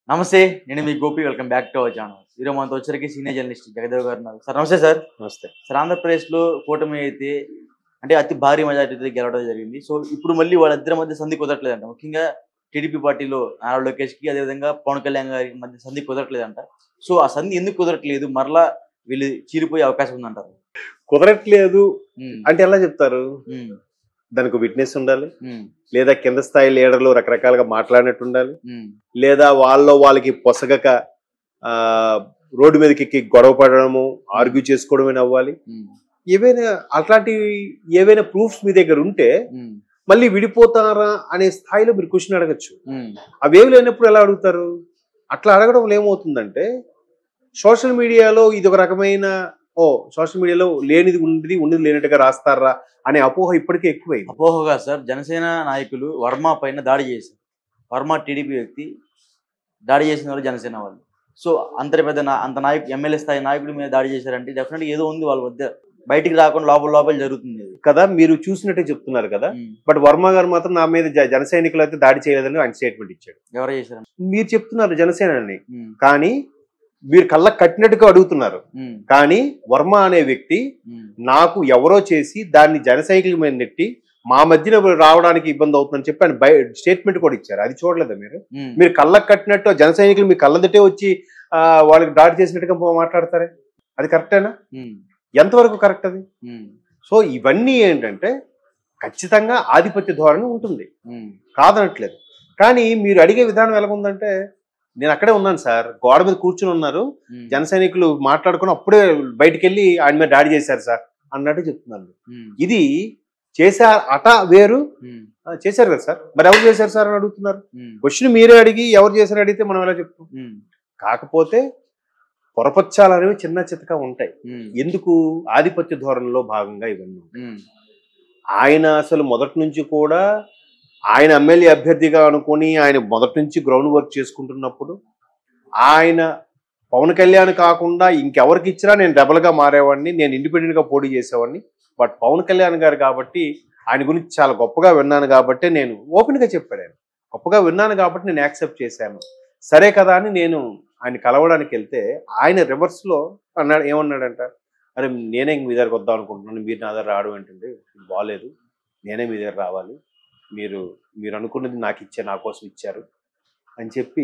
నమస్తే నేను మీ Gopi welcome back to our channel ఈరోజు మనతో వచ్చరికి సీనియర్ జర్నలిస్ట్ జగదేవ్ గారు ఉన్నారు సార్ నమస్తే సార్ నమస్తే సార్ ఆంధ్రప్రదేశ్లో కూటమి అయితే అంటే అతి భారీ మెజార్టీతో గెలవడం జరిగింది సో ఇప్పుడు మళ్ళీ వాళ్ళిద్దరి మధ్య సంధి కుదరట్లేదంట ముఖ్యంగా టీడీపీ పార్టీలో నారా లోకేష్కి అదేవిధంగా పవన్ కళ్యాణ్ గారి మధ్య సంధి కుదరట్లేదంట సో ఆ సంధి ఎందుకు కుదరట్లేదు మరలా వీళ్ళు చీలిపోయే అవకాశం ఉందంటారు కుదరట్లేదు ఉమ్, అంటే ఎలా చెప్తారు ఉమ్, దానికి విట్నెస్ ఉండాలి ఉమ్, లేదా కింద స్థాయి లీడర్లు రకరకాలుగా మాట్లాడినట్టు ఉండాలి ఉమ్, లేదా వాళ్ళలో వాళ్ళకి పొసగక ఆ రోడ్డు మీదకి ఎక్కి గొడవ పడడము ఆర్గ్యూ చేసుకోవడమే అవ్వాలి ఉమ్, ఏవైనా అట్లాంటి ఏవైనా ప్రూఫ్స్ మీ దగ్గర ఉంటే ఉమ్, మళ్ళీ విడిపోతారా అనే స్థాయిలో మీరు క్వశ్చన్ అడగచ్చు ఉమ్, అవేవి లేనప్పుడు ఎలా అడుగుతారు అట్లా అడగడం వల్ల ఏమవుతుందంటే సోషల్ మీడియాలో ఇది ఒక రకమైన ఓ సోషల్ మీడియాలో లేనిది ఉండేది ఉన్నది లేనట్టుగా రాస్తారా అనే అపోహ ఇప్పటికే ఎక్కువైంది అపోహగా సార్ జనసేన నాయకులు వర్మ పైన దాడి చేశారు వర్మ టీడీపీ వ్యక్తి దాడి చేసిన వాళ్ళు జనసేన వాళ్ళు సో అంత పెద్ద నా- అంత నాయకు ఎమ్మెల్యే స్థాయి నాయకుడి మీద దాడి చేశారంటే డెఫినెట్గా ఏదో ఉంది వాళ్ళ మధ్య బయటికి రాకుండా లోపల లోపల జరుగుతుంది అది. కదా మీరు చూసినట్టే చెప్తున్నారు కదా ఉమ్. బట్ వర్మ గారు మాత్రం నా మీద జ- జన సైనికులు అయితే దాడి చేయలేదని ఆయన స్టేట్మెంట్ ఇచ్చాడు ఎవరు చేశారు మీరు చెప్తున్నారు జనసేనని ఉమ్, కానీ మీరు కళ్ళకు కట్టినట్టుగా అడుగుతున్నారు ఉమ్, కానీ వర్మ అనే వ్యక్తి ఉమ్, నాకు ఎవరో చేసి దాన్ని జన సైకిల్ మీద నెట్టి మా మధ్యన రావడానికి ఇబ్బంది అవుతుందని చెప్పి ఆయన బయ స్టేట్మెంట్ కూడా ఇచ్చారు అది చూడలేదా మీరు ఉమ్, మీరు కళ్ళకు కట్టినట్టు జన సైనికులు మీ కళ్ళదటే వచ్చి ఆ, వాళ్ళకి దాడి చేసినట్టుగా మాట్లాడతారే అది కరెక్టేనా ఉమ్, ఎంతవరకు కరెక్ట్ అది ఉమ్, సో ఇవన్నీ ఏంటంటే ఖచ్చితంగా ఆధిపత్య ధోరణి ఉంటుంది ఉమ్, కాదనట్లేదు కానీ మీరు అడిగే విధానం ఎలా ఉందంటే నేను అక్కడే ఉన్నాను సార్ గోడ మీద కూర్చుని ఉన్నారు ఉమ్, జన సైనికులు మాట్లాడుకుని అప్పుడే బయటికి వెళ్ళి ఆయన మీద దాడి చేశారు సార్ అన్నట్టు చెప్తున్నాను ఉమ్, ఇది చేశారు అట వేరు ఉమ్, ఆ, చేశారు కదా సార్ మరి ఎవరు చేశారు సార్ అని అడుగుతున్నారు ఉమ్, క్వశ్చన్ మీరే అడిగి ఎవరు చేశారు అడిగితే మనం ఎలా చెప్తాం ఉమ్, కాకపోతే పొరపచ్చాలు అనేవి చిన్న చితక ఉంటాయి ఉమ్, ఎందుకు ఆధిపత్య ధోరణిలో భాగంగా ఇవన్నీ ఉమ్, ఆయన అసలు మొదటి నుంచి కూడా ఆయన ఎమ్మెల్యే అభ్యర్థిగా అనుకొని ఆయన మొదటి నుంచి గ్రౌండ్ వర్క్ చేసుకుంటున్నప్పుడు ఆయన పవన్ కళ్యాణ్ కాకుండా ఇంకెవరికి ఇచ్చినా నేను రెబల్గా మారేవాడిని నేను ఇండిపెండెంట్గా పోటీ చేసేవాడిని బట్ పవన్ కళ్యాణ్ గారు కాబట్టి ఆయన గురించి చాలా గొప్పగా విన్నాను కాబట్టి నేను ఓపెన్గా చెప్పాడు ఆయన గొప్పగా విన్నాను కాబట్టి నేను యాక్సెప్ట్ చేశాను సరే కదా అని నేను ఆయన కలవడానికి వెళ్తే ఆయన రివర్స్లో అన్నాడు ఏమన్నాడంట అరే నేనే ఇంక మీ దగ్గరకు వద్దాం అనుకుంటున్నాను మీరు నా దగ్గర రావడం ఏంటంటే ఇది బాగాలేదు నేనే మీ దగ్గర రావాలి మీరు మీరు అనుకున్నది నాకు ఇచ్చే నా కోసం ఇచ్చారు అని చెప్పి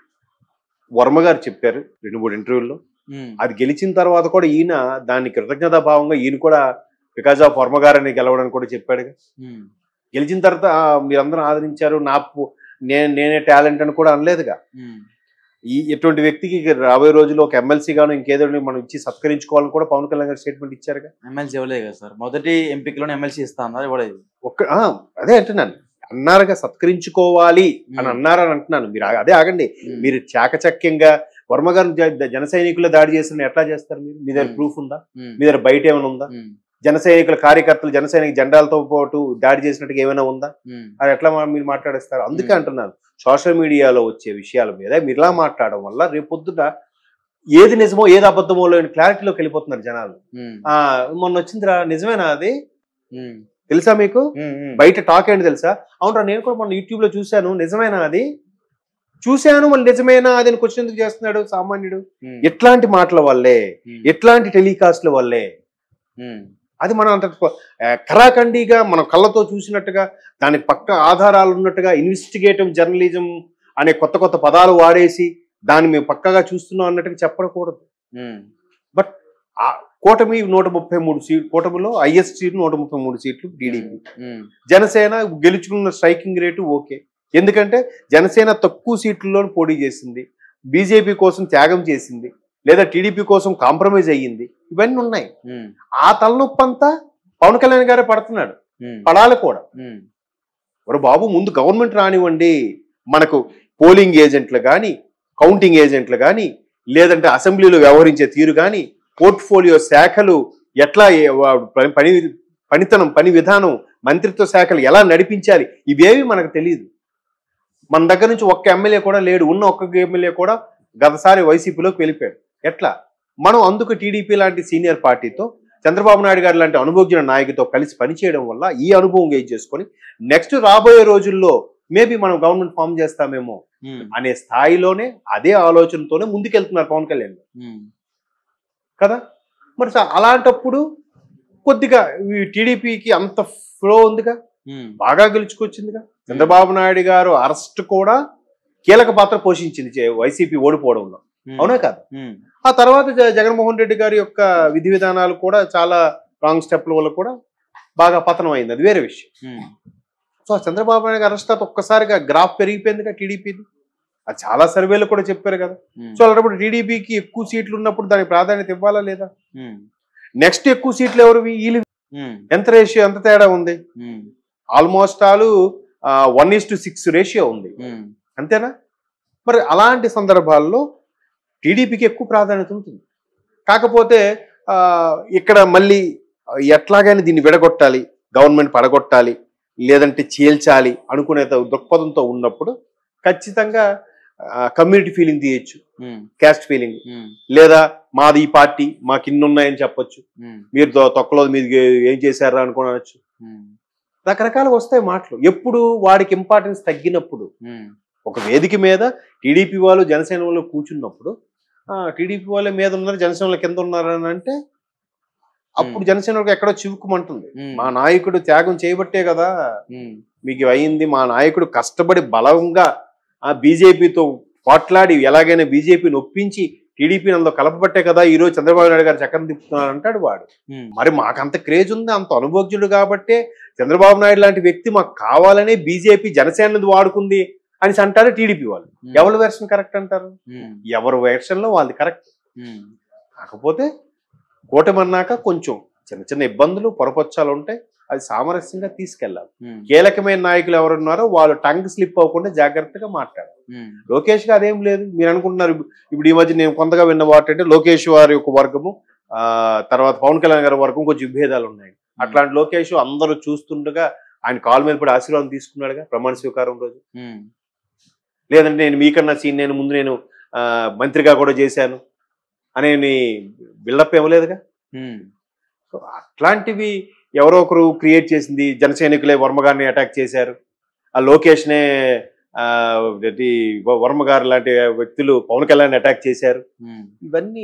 వర్మ గారు చెప్పారు రెండు మూడు ఇంటర్వ్యూల్లో ఉమ్, అది గెలిచిన తర్వాత కూడా ఈయన దాన్ని కృతజ్ఞతా భావంగా ఈయన కూడా బికాజ్ ఆఫ్ వర్మ గారని గెలవడానికి కూడా చెప్పాడు ఉమ్, గెలిచిన తర్వాత "ఆ, మీరందరూ ఆదరించారు నా పు- నేను నేనే టాలెంట్ అని కూడా అనలేదుగా ఉమ్, ఈ ఎటువంటి వ్యక్తికి రాబోయే రోజుల్లో ఒక ఎమ్మెల్సీ గాను ఇంకేదో మనం ఇచ్చి సత్కరించుకోవాలని కూడా పవన్ కళ్యాణ్ గారు స్టేట్మెంట్ ఇచ్చారుగా ఎమ్మెల్సీ ఇవ్వలేదు కదా సార్ మొదటి ఎంపికలోనే ఎమ్మెల్సీ ఇస్తా అన్నారు ఇవ్వలేదు ఒక్క ఆ, అదే అంటున్నాను అన్నారుగా సత్కరించుకోవాలి అని ఉమ్, అన్నారని అంటున్నాను మీరు ఆ- అదే ఆగండి ఉమ్, మీరు చాకచక్యంగా వర్మ గారు జ- జన సైనికుల దాడి చేసిన ఎట్లా చేస్తారు మీరు మీ దగ్గర ఉమ్. ప్రూఫ్ ఉందా ఉమ్, మీ దగ్గర బయట ఏమైనా ఉందా ఉమ్, జన సైనికుల కార్యకర్తలు జన సైనిక జెండాలతో పాటు దాడి చేసినట్టుగా ఏమైనా ఉందా ఉమ్, అది ఎట్లా మా- మీరు మాట్లాడేస్తారు అందుకే ఉమ్. అంటున్నాను సోషల్ మీడియాలో వచ్చే విషయాల మీద మీరు ఇలా మాట్లాడడం వల్ల రేపు పొద్దుట ఏది నిజమో ఏది అబద్ధమో లేని క్లారిటీలోకి వెళ్ళిపోతున్నారు జనాలు ఉమ్, ఆ మొన్న వచ్చిందిరా నిజమేనా అది ఉమ్, తెలుసా మీకు ఉమ్, ఉమ్. బయట టాక్ ఏంటి తెలుసా అవునరా నేను కూడా మొన్న యూట్యూబ్ లో చూశాను నిజమేనా అది చూశాను మళ్ళీ నిజమేనా అది అని క్వశ్చన్ ఎందుకు చేస్తున్నాడు సామాన్యుడు ఉమ్, ఎట్లాంటి మాటల వల్లే ఉమ్, ఎట్లాంటి టెలికాస్ట్ల వల్లే ఉమ్, అది మనం అంత ఆ, కరాఖండిగా మనం కళ్ళతో చూసినట్టుగా దానికి పక్క ఆధారాలు ఉన్నట్టుగా ఇన్వెస్టిగేటివ్ జర్నలిజం అనే కొత్త కొత్త పదాలు వాడేసి దాన్ని మేము పక్కగా చూస్తున్నాం అన్నట్టుగా చెప్పకూడదు ఉమ్, ఆ కూటమి నూట ముప్పై మూడు సీట్ కూటమిలో ఐఎస్ సీట్ నూట ముప్పై మూడు సీట్లు టీడీపీ ఉమ్, జనసేన గెలుచుకున్న స్ట్రైకింగ్ రేటు ఓకే ఎందుకంటే జనసేన తక్కువ సీట్లలో పోటీ చేసింది బీజేపీ కోసం త్యాగం చేసింది లేదా టీడీపీ కోసం కాంప్రమైజ్ అయ్యింది ఇవన్నీ ఉన్నాయి ఉమ్, ఆ తలనొప్పి అంతా పవన్ కళ్యాణ్ గారే పడుతున్నాడు ఉమ్, పడాలి కూడా ఉమ్, మరి బాబు ముందు గవర్నమెంట్ రానివ్వండి మనకు పోలింగ్ ఏజెంట్లు కానీ కౌంటింగ్ ఏజెంట్లు కానీ లేదంటే అసెంబ్లీలో వ్యవహరించే తీరు కానీ పోర్ట్ఫోలియో శాఖలు ఎట్లా ఏ- వా- పని- పని పనితనం పని విధానం మంత్రిత్వ శాఖలు ఎలా నడిపించాలి ఇవేవి మనకు తెలియదు మన దగ్గర నుంచి ఒక్క ఎమ్మెల్యే కూడా లేడు ఉన్న ఒక్క ఎమ్మెల్యే కూడా గతసారి వైసీపీలోకి వెళ్ళిపోయాడు ఎట్లా మనం అందుకు టీడీపీ లాంటి సీనియర్ పార్టీతో చంద్రబాబు నాయుడు గారు లాంటి అనుభవజ్ఞ నాయకుతో కలిసి పనిచేయడం వల్ల ఈ అనుభవం గెయిన్ చేసుకొని నెక్స్ట్ రాబోయే రోజుల్లో మేబీ మనం గవర్నమెంట్ ఫామ్ చేస్తామేమో ఉమ్, అనే స్థాయిలోనే అదే ఆలోచనతోనే ముందుకెళ్తున్నారు పవన్ కళ్యాణ్ గారు. ఉమ్, కదా మరి స- అలాంటప్పుడు కొద్దిగా ఈ టీడీపీకి అంత ఫ్లో ఉందిగా ఉమ్, బాగా గెలుచుకొచ్చిందిగా చంద్రబాబు నాయుడు గారు అరెస్ట్ కూడా కీలక పాత్ర పోషించింది చే- వైసీపీ ఓడిపోవడంలో ఉమ్, అవునా కాదు ఉమ్, ఆ తర్వాత జ- జగన్మోహన్ రెడ్డి గారి యొక్క విధి విధానాలు కూడా చాలా రాంగ్ స్టెప్ల వల్ల కూడా బాగా పతనం అయింది అది వేరే విషయం ఉమ్, సో చంద్రబాబు నాయుడు గారు అరెస్ట్ తర్వాత ఒక్కసారిగా గ్రాఫ్ పెరిగిపోయిందిగా టీడీపీది అది చాలా సర్వేలు కూడా చెప్పారు కదా ఉమ్, సో అలాంటప్పుడు టీడీపీకి ఎక్కువ సీట్లు ఉన్నప్పుడు దానికి ప్రాధాన్యత ఇవ్వాలా లేదా ఉమ్, నెక్స్ట్ ఎక్కువ సీట్లు ఎవరు వీళ్ళు ఉమ్, ఎంత రేషియో ఎంత తేడా ఉంది um, almost all one is to six ratio ఉంది ఉమ్, అంతేనా మరి అలాంటి సందర్భాల్లో టీడీపీకి ఎక్కువ ప్రాధాన్యత ఉంటుంది కాకపోతే ఆ, ఇక్కడ మళ్ళీ ఎట్లాగైనా దీన్ని విడగొట్టాలి గవర్నమెంట్ పడగొట్టాలి లేదంటే చీల్చాలి అనుకునే దృక్పథంతో ఉన్నప్పుడు ఖచ్చితంగా కమ్యూనిటీ ఫీలింగ్ తీయచ్చు ఉమ్, క్యాస్ట్ ఫీలింగ్ ఉమ్, లేదా మాది ఈ పార్టీ మాకు ఇన్ని ఉన్నాయని చెప్పొచ్చు ఉమ్, మీరు తొ- తొక్కలో మీరు ఏం చేశారా అనుకోనొచ్చు ఉమ్, రకరకాలుగా వస్తాయి మాటలు ఎప్పుడు వాడికి ఇంపార్టెన్స్ తగ్గినప్పుడు ఉమ్, ఒక వేదిక మీద టీడీపీ వాళ్ళు జనసేన వాళ్ళు కూర్చున్నప్పుడు టీడీపీ వాళ్ళ మీద ఉన్నారు జనసేన వాళ్ళ కింద ఉన్నారు అని అంటే అప్పుడు జనసేన వాళ్ళకి ఎక్కడో చివుకుమంటుంది ఉమ్, మా నాయకుడు త్యాగం చేయబట్టే కదా ఉమ్, మీకు ఇవి అయింది మా నాయకుడు కష్టపడి బలంగా ఆ బీజేపీతో పోట్లాడి ఎలాగైనా బీజేపీని ఒప్పించి టీడీపీని అందులో కలపబట్టే కదా ఈ రోజు చంద్రబాబు నాయుడు గారు చక్రం తిప్పుతున్నారు అంటాడు వాడు ఉమ్, మరి మాకంత క్రేజ్ ఉంది అంత అనుభోగ్యుడు కాబట్టే చంద్రబాబు నాయుడు లాంటి వ్యక్తి మాకు కావాలనే బీజేపీ జనసేనది వాడుకుంది అని అంటారు టీడీపీ వాళ్ళు ఉమ్, ఎవరి వెర్షన్ కరెక్ట్ అంటారు ఉమ్, ఎవరి వెర్షన్ లో వాళ్ళది కరెక్ట్ ఉమ్, కాకపోతే కూటమి అన్నాక కొంచెం చిన్న చిన్న ఇబ్బందులు పొరపచ్చాలు ఉంటాయి అది సామరస్యంగా తీసుకెళ్ళాలి ఉమ్, కీలకమైన నాయకులు ఎవరున్నారో వాళ్ళు టంగ్ స్లిప్ అవ్వకుండా జాగ్రత్తగా మాట్లాడాలి ఉమ్, లోకేష్ గా అదేం లేదు మీరు అనుకుంటున్నారు ఇప్పుడు ఈ మధ్య నేను కొంతగా విన్న వాటి అంటే లోకేష్ వారి యొక్క వర్గము ఆ తర్వాత పవన్ కళ్యాణ్ గారి వర్గం కొంచెం విభేదాలు ఉన్నాయి అట్లాంటి లోకేష్ అందరూ చూస్తుండగా ఆయన కాలు మీద పడి ఆశీర్వాదం తీసుకున్నాడుగా ప్రమాణ స్వీకారం రోజు ఉమ్, లేదంటే నేను మీకన్నా సీన్ నేను ముందు నేను ఆ, మంత్రిగా కూడా చేశాను అనే బిల్డప్ ఇవ్వలేదుగా ఉమ్, సో అట్లాంటివి ఎవరో ఒకరు క్రియేట్ చేసింది జన సైనికులే వర్మ గారిని అటాక్ చేశారు ఆ లోకేష్నే ఆ, ఇది వర్మ గారు లాంటి వ్యక్తులు పవన్ కళ్యాణ్ అటాక్ చేశారు ఉమ్, ఇవన్నీ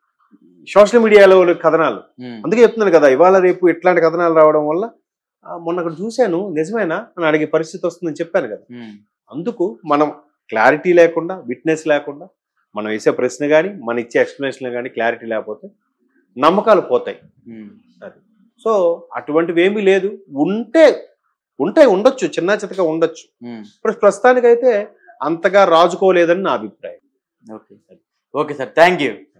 సోషల్ మీడియాలో కథనాలు ఉమ్, అందుకే చెప్తున్నాను కదా ఇవాళ రేపు ఇట్లాంటి కథనాలు రావడం వల్ల ఆ, మొన్న అక్కడ చూశాను నిజమేనా అని అడిగే పరిస్థితి వస్తుందని చెప్పాను కదా ఉమ్, అందుకు మనం క్లారిటీ లేకుండా విట్నెస్ లేకుండా మనం వేసే ప్రశ్న కానీ మన ఇచ్చే ఎక్స్ప్లెనేషన్ కానీ క్లారిటీ లేకపోతే నమ్మకాలు పోతాయి ఉమ్, సో అటువంటివి ఏమీ లేదు ఉంటే ఉంటాయి ఉండొచ్చు చిన్న చితక ఉండొచ్చు ఉమ్. ఇప్పుడు ప్రస్తుతానికైతే అంతగా రాజుకోలేదని నా అభిప్రాయం okay sir okay sir thank you